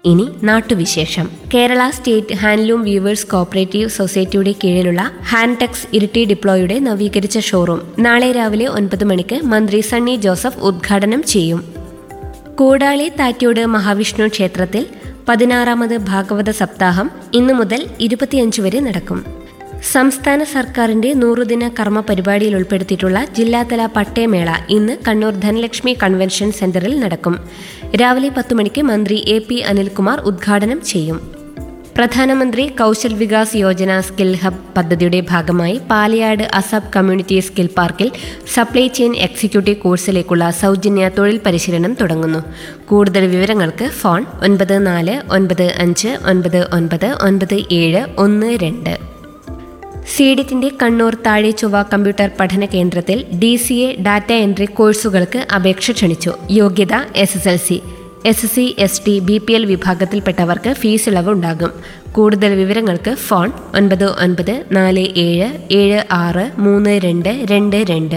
ഇനി നാട്ടുവിശേഷം Kerala state handloom weavers cooperative സൊസൈറ്റിയുടെ കീഴിലുള്ള ഹാൻടെക്സ് ഇരിട്ടി ഡിപ്ലോയുടെ നവീകരിച്ച ഷോറൂം നാളെ രാവിലെ ഒൻപത് മണിക്ക് മന്ത്രി സണ്ണി ജോസഫ് ഉദ്ഘാടനം ചെയ്യും കൂടാളി താറ്റ്യോട് മഹാവിഷ്ണു ക്ഷേത്രത്തിൽ പതിനാറാമത് ഭാഗവത സപ്താഹം ഇന്നു മുതൽ ഇരുപത്തിയഞ്ച് വരെ നടക്കും സംസ്ഥാന സർക്കാരിന്റെ നൂറുദിന കർമ്മ പരിപാടിയിൽ ഉൾപ്പെടുത്തിയിട്ടുള്ള ജില്ലാതല പട്ടയമേള ഇന്ന് കണ്ണൂർ ധനലക്ഷ്മി കൺവെൻഷൻ സെന്ററിൽ നടക്കും രാവിലെ പത്ത് മണിക്ക് മന്ത്രി എ പി അനിൽകുമാർ ഉദ്ഘാടനം ചെയ്യും പ്രധാനമന്ത്രി കൗശൽ വികാസ് യോജന സ്കിൽ ഹബ് പദ്ധതിയുടെ ഭാഗമായി പാലയാട് അസബ് കമ്മ്യൂണിറ്റി സ്കിൽ പാർക്കിൽ സപ്ലൈ ചെയിൻ എക്സിക്യൂട്ടീവ് കോഴ്സിലേക്കുള്ള സൗജന്യ തൊഴിൽ പരിശീലനം തുടങ്ങുന്നു കൂടുതൽ വിവരങ്ങൾക്ക് ഫോൺ ഒൻപത് നാല് ഒൻപത് അഞ്ച് ഒൻപത് ഒൻപത് ഒൻപത് ഏഴ് ഒന്ന് രണ്ട് സീഡിറ്റിന്റെ കണ്ണൂർ താഴെ ചൊവ്വ കമ്പ്യൂട്ടർ പഠന കേന്ദ്രത്തിൽ D C A data entry കോഴ്സുകൾക്ക് അപേക്ഷ ക്ഷണിച്ചു യോഗ്യത S S L C S C S T B P L വിഭാഗത്തിൽപ്പെട്ടവർക്ക് ഫീസ് ഇളവ് ഉണ്ടാകും കൂടുതൽ വിവരങ്ങൾക്ക് ഫോൺ ഒൻപത് ഒൻപത് നാല് ഏഴ് ഏഴ് ആറ് മൂന്ന് രണ്ട് രണ്ട് രണ്ട്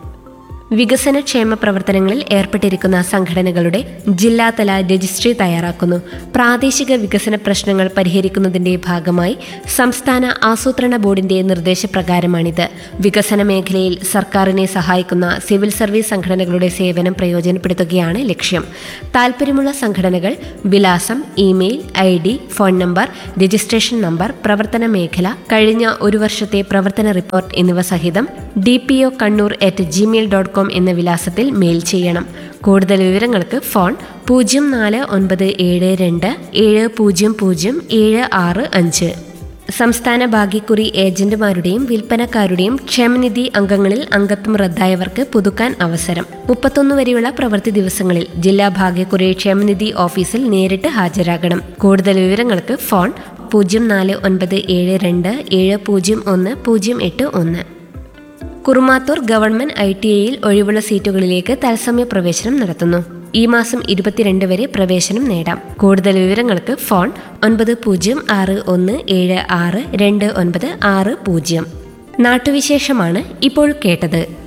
വികസന ക്ഷേമ പ്രവർത്തനങ്ങളിൽ ഏർപ്പെട്ടിരിക്കുന്ന സംഘടനകളുടെ ജില്ലാതല രജിസ്ട്രി തയ്യാറാക്കുന്നു പ്രാദേശിക വികസന പ്രശ്നങ്ങൾ പരിഹരിക്കുന്നതിന്റെ ഭാഗമായി സംസ്ഥാന ആസൂത്രണ ബോർഡിന്റെ നിർദ്ദേശപ്രകാരമാണിത് വികസന മേഖലയിൽ സർക്കാരിനെ സഹായിക്കുന്ന സിവിൽ സർവീസ് സംഘടനകളുടെ സേവനം പ്രയോജനപ്പെടുത്തുകയാണ് ലക്ഷ്യം താൽപ്പര്യമുള്ള സംഘടനകൾ വിലാസം email I D phone number registration number പ്രവർത്തന മേഖല കഴിഞ്ഞ ഒരു വർഷത്തെ പ്രവർത്തന റിപ്പോർട്ട് എന്നിവ സഹിതം D P O Kannur at Gmail dot com എന്ന വിലാസത്തിൽ മെയിൽ ചെയ്യണം കൂടുതൽ വിവരങ്ങൾക്ക് ഫോൺ പൂജ്യം നാല് ഒൻപത് ഏഴ് രണ്ട് ഏഴ് പൂജ്യം പൂജ്യം ഏഴ് ആറ് അഞ്ച് സംസ്ഥാന ഭാഗ്യക്കുറി ഏജന്റുമാരുടെയും വിൽപ്പനക്കാരുടെയും ക്ഷേമനിധി അംഗങ്ങളിൽ അംഗത്വം റദ്ദായവർക്ക് പുതുക്കാൻ അവസരം മുപ്പത്തൊന്ന് വരെയുള്ള പ്രവൃത്തി ദിവസങ്ങളിൽ ജില്ലാ ഭാഗ്യക്കുറി ക്ഷേമനിധി ഓഫീസിൽ നേരിട്ട് ഹാജരാകണം കൂടുതൽ വിവരങ്ങൾക്ക് ഫോൺ പൂജ്യം നാല് ഒൻപത് ഏഴ് രണ്ട് ഏഴ് പൂജ്യം ഒന്ന് പൂജ്യം എട്ട് ഒന്ന് കുറുമാത്തൂർ ഗവൺമെന്റ് ഐ ടി ഐയിൽ ഒഴിവുള്ള സീറ്റുകളിലേക്ക് തത്സമയ പ്രവേശനം നടത്തുന്നു ഈ മാസം ഇരുപത്തിരണ്ട് വരെ പ്രവേശനം നേടാം കൂടുതൽ വിവരങ്ങൾക്ക് ഫോൺ ഒൻപത് പൂജ്യം ആറ് ഒന്ന് ഏഴ് ആറ് രണ്ട് ഒൻപത് ആറ് പൂജ്യം നാട്ടുവിശേഷമാണ് ഇപ്പോൾ കേട്ടത്